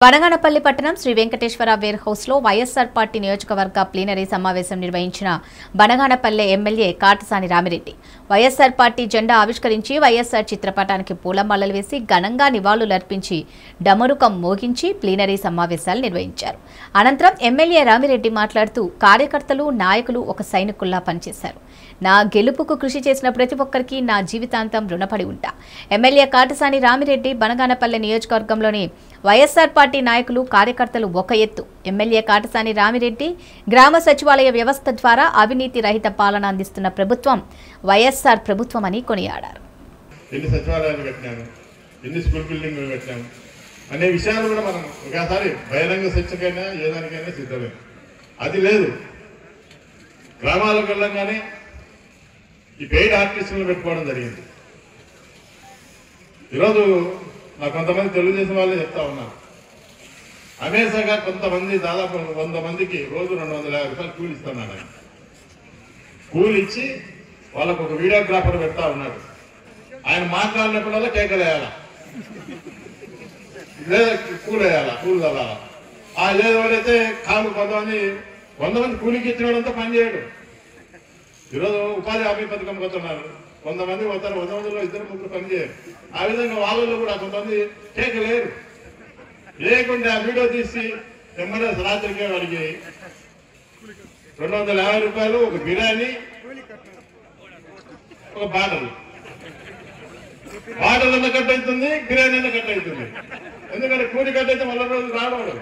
బనగానపల్లి పట్టణం Shri Venkateswara wear house లో YSR party నియోజకవర్గ ప్లీనరీ సమావేశం నిర్వహించిన Banaganapalle MLA Katasani Ramireddy YSR party జెండా ఆవిష్కరించి వైఎస్ఆర్ చిత్రపటానికి పూలమాలలు వేసి ఘనంగా నివాళులర్పించి డమరుకం మోగించి ప్లీనరీ సమావేశాలు నిర్వహించారు అనంతరం ఎమ్మెల్యే రామిరెడ్డి మాట్లాడుతూ కార్యకర్తలు నాయకులు ఒక సైనికుల్లా పనిచేశారు నా గెలుపుకు కృషి చేసిన ప్రతి ఒక్కరికి నా జీవితాంతం రుణపడి ఉంటా ఎమ్మెల్యే కాటసాని రామిరెడ్డి బనగానపల్లె నియోజకవర్గంలోని వైఎస్ఆర్ పార్టీ నాయకులు కార్యకర్తలు ఒక ఎత్తు ఎమ్మెల్యే కాటసాని రామిరెడ్డి గ్రామ సచివాలయ వ్యవస్థ ద్వారా అవినీతి రహిత పాలన అందిస్తున్న ప్రభుత్వం వైఎస్ఆర్ ప్రభుత్వం అని కొనియాడారు ఎన్ని సచివాలయాలు కట్టినాము ఎన్ని స్కూల్ బిల్డింగ్లు కట్టినాము అనే విషయాలు కూడా మనం ఒకసారి బహిరంగ చర్చకైనా ఏ దానికైనా సిద్ధమే అది లేదు గ్రామాలకు వెళ్ళంగానే ఈ పెయిడ్ ఆర్టిస్టులను పెట్టుకోవడం జరిగింది ఈరోజు నాకు కొంతమంది తెలుగుదేశం వాళ్ళే చెప్తా ఉన్నారు అమేసాగా కొంతమంది దాదాపు వంద మందికి రోజు రెండు వందల యాభై రూపాయలు కూలి ఇస్తున్నాడు ఆయన కూలి ఇచ్చి వాళ్ళకు ఒక వీడియోగ్రాఫర్ పెడతా ఉన్నాడు ఆయన మాట్లాడినప్పుడల్లా కేకలేయాల లేదా కూలేయాల కూలి తల్లాల ఆ లేదు వాడైతే కాలు కొంతమంది వంద మంది కూలికి ఇచ్చినోడంతా పని చేయడు ఈరోజు ఉపాధి హామీ పథకం పోతున్నారు కొంతమంది పోతారు వంద మందిలో ఇద్దరు ముగ్గురు పని చేయరు ఆ విధంగా వాళ్ళలో కూడా కొంతమంది కేకలేరు లేకుంటే ఆ వీడియో తీసి ఎమ్మెల్యే రాత్రికే వాడికి రెండు వందల యాభై రూపాయలు ఒక బిర్యానీ ఒక బాటలు బాటలు అన్న కట్ అవుతుంది బిర్యానీ అన్న కట్ అవుతుంది ఎందుకంటే కూలి కట్ అయితే మళ్ళీ రోజు రావడం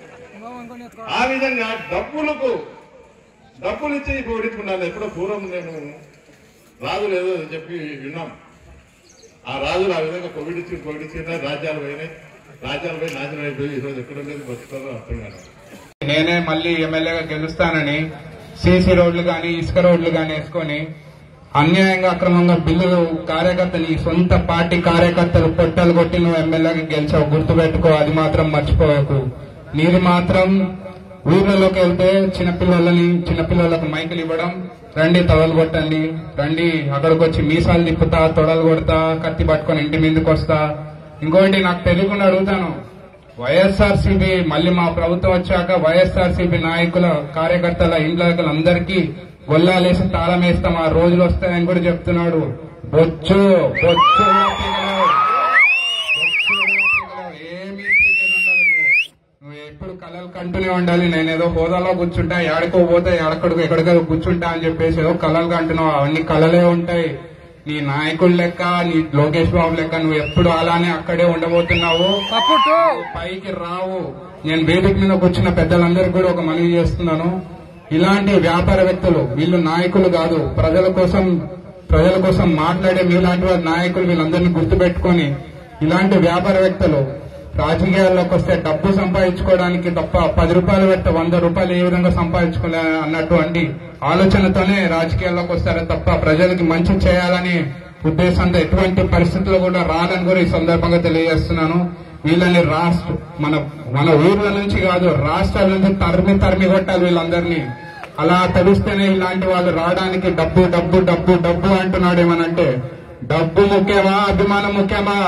ఆ విధంగా డబ్బులకు డబ్బులు ఇచ్చి పొగిడించుకున్నాను ఎప్పుడో పూర్వం నేను రాజులు ఏదో చెప్పి విన్నాం ఆ రాజులు ఆ విధంగా పొగిడించి పొగిడించిన రాజ్యాలు పోయినాయి రాజ్యాలు పోయి నాశనం అయిపోయి ఈరోజు ఎక్కడ లేదు బతుకుతారో అర్థం కాదు నేనే మళ్ళీ ఎమ్మెల్యేగా గెలుస్తానని సీసీ రోడ్లు గాని ఇసుక రోడ్లు గాని వేసుకొని అన్యాయంగా అక్రమంగా బిల్లులు కార్యకర్త నీ సొంత పార్టీ కార్యకర్తలు పొట్టలు కొట్టి నువ్వు ఎమ్మెల్యేగా గెలిచావు గుర్తుపెట్టుకో అది మాత్రం మర్చిపోయకు నీది మాత్రం ఊర్లలోకి వెళ్తే చిన్నపిల్లలని చిన్నపిల్లలకు మైకులు ఇవ్వడం రండి తొడలు కొట్టండి రండి అక్కడికి వచ్చి మీసాలు తిప్పుతా తొడలు కొడతా కత్తి పట్టుకొని ఇంటి మీదకి వస్తా ఇంకోటి నాకు తెలియకుండా అడుగుతాను వైఎస్ఆర్సీపీ మళ్ళీ మా ప్రభుత్వం వచ్చాక వైఎస్ఆర్సీపీ నాయకుల కార్యకర్తల ఇండ్ల అందరికీ గొల్లాలేసి తాళం వేస్తాం ఆ రోజులు వస్తాయని కూడా చెప్తున్నాడు బొచ్చు బొచ్చు కూడా పీకలేవు. బొచ్చు కూడా పీకలేవు. ఏమీ పీకేది ఉండదు నువ్వు. నువ్వు ఎప్పుడు కలలు కంటూనే ఉండాలి నేను ఏదో హోదాలో కూర్చుంటా ఎక్కడికో పోతే ఎక్కడికో ఎక్కడికో కూర్చుంటా అని చెప్పేసి ఏదో కలలు కంటున్నావు అవన్నీ కలలే ఉంటాయి నీ నాయకుడు లెక్క నీ లోకేష్ బాబు లెక్క నువ్వు ఎప్పుడు అలానే అక్కడే ఉండబోతున్నావు పైకి రావు నేను వేదిక మీద కూర్చున్న పెద్దలందరికీ కూడా ఒక మనవి చేస్తున్నాను ఇలాంటి వ్యాపార వ్యక్తులు వీళ్ళు నాయకులు కాదు ప్రజల కోసం ప్రజల కోసం మాట్లాడే మీలాంటి వారి నాయకులు వీళ్ళందరినీ గుర్తుపెట్టుకొని ఇలాంటి వ్యాపారవేత్తలు రాజకీయాల్లోకి వస్తే డబ్బు సంపాదించుకోవడానికి తప్ప పది రూపాయలు పెడితే వంద రూపాయలు ఏ విధంగా సంపాదించుకోలే అన్నటువంటి ఆలోచనతోనే రాజకీయాల్లోకి వస్తారే తప్ప ప్రజలకి మంచి చేయాలని ఉద్దేశంతో ఎటువంటి పరిస్థితుల్లో కూడా రాదని కూడా ఈ సందర్భంగా తెలియజేస్తున్నాను వీళ్ళని రాష్ట్ర మన మన ఊర్ల నుంచి కాదు రాష్ట్రాల నుంచి తరిమి తరిమి కొట్టాలి వీళ్ళందరినీ అలా తెలిస్తేనే ఇలాంటి వాళ్ళు రావడానికి డబ్బు డబ్బు డబ్బు డబ్బు అంటున్నాడు ఏమనంటే డబ్బు ముఖ్యమా అభిమానం ముఖ్యమా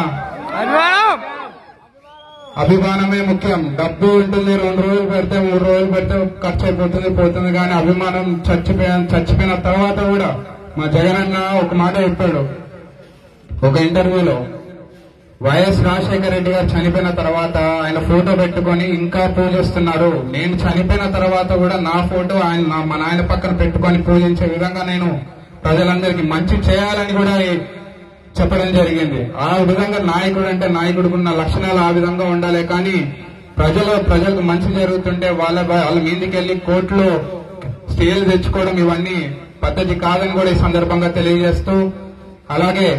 అభిమానమే ముఖ్యం డబ్బు ఉంటుంది రెండు రోజులు పెడితే మూడు రోజులు పెడితే ఖర్చు అయిపోతుంది పోతుంది కానీ అభిమానం చచ్చిపోయిన చచ్చిపోయిన తర్వాత కూడా మా జగనన్న ఒక మాట చెప్పాడు ఒక ఇంటర్వ్యూలో వైఎస్ రాజశేఖర రెడ్డి గారు చనిపోయిన తర్వాత ఆయన ఫోటో పెట్టుకొని ఇంకా పూజిస్తున్నారు నేను చనిపోయిన తర్వాత కూడా నా ఫోటో ఆయన నా- మా నాయన పక్కన పెట్టుకొని పూజించే విధంగా నేను ప్రజలందరికీ మంచి చేయాలని కూడా ఈ- చెప్పడం జరిగింది ఆ విధంగా నాయకుడు అంటే నాయకుడికి ఉన్న లక్షణాలు ఆ విధంగా ఉండాలి కానీ ప్రజలు ప్రజలకు మంచి జరుగుతుంటే వాళ్ళ వాళ్ళ మీదకి వెళ్లి కోర్టులో స్టేలు తెచ్చుకోవడం ఇవన్నీ పద్ధతి కాదని కూడా ఈ సందర్భంగా తెలియజేస్తూ అలాగే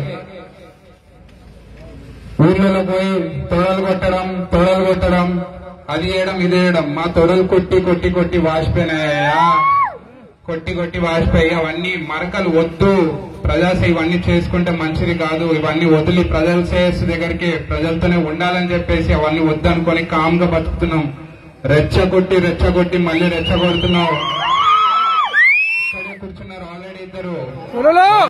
ఊర్లలో పోయి తొడలు కొట్టడం తొడలు కొట్టడం అది చేయడం ఇది చేయడం మా తొడలు కొట్టి కొట్టి కొట్టి వాసిపోయినాయా కొట్టి కొట్టి వాసిపోయి అవన్నీ మరకలు వద్దు ప్రజాసేవ ఇవన్నీ చేసుకుంటే మంచిది కాదు ఇవన్నీ వదిలి ప్రజల శ్రేయస్సు దగ్గరికి ప్రజలతోనే ఉండాలని చెప్పేసి అవన్నీ వద్దనుకొని కామ్గా బతుకుతున్నాం రెచ్చగొట్టి రెచ్చగొట్టి మళ్ళీ రెచ్చగొడుతున్నాం ఇక్కడే కూర్చున్నారు ఆల్రెడీ ఇద్దరు